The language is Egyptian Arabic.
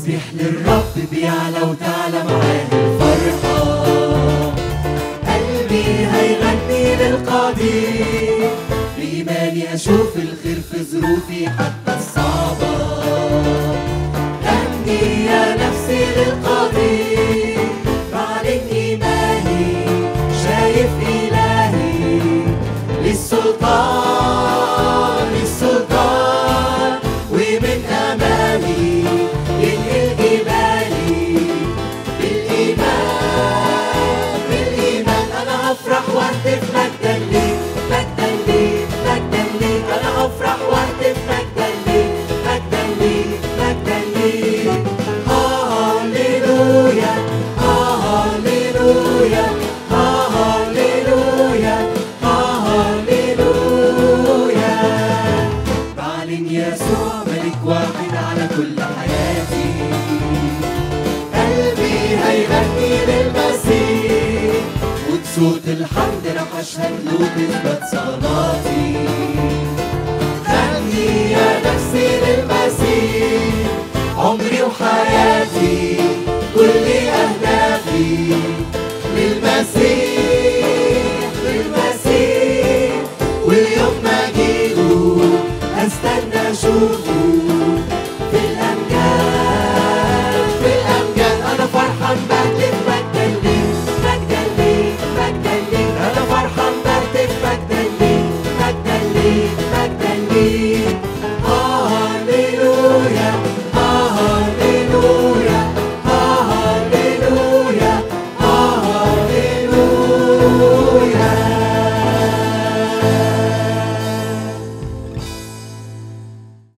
تسبيح للرب بيعلى وتعلى معاه الفرحة قلبي هيغني للقدير بإيماني أشوف الخير في ظروفي حتى الصعبة غني يا نفسي للقدير بعلن إيماني شايف إلهي للسلطان للسلطان ومن أمامي ينقل جبالي بالإيمان بالإيمان أنا هفرح وأهتف مجدا ليك مجدا ليك مجدا ليك أنا هفرح وأهتف مجدا ليك مجدا ليك مجدا ليك هاليلويا هاليلويا هاليلويا هاليلويا بعلن يسوع ملك واحد على كل حياتي قلبي هيغني للمسيح وبصوت الحمد رح اشهد له تثبت صلاتي غني يا نفسي للمسيح عمري وحياتي كل اهدافي للمسيح للمسيح واليوم ما اجيله استنى اشوفه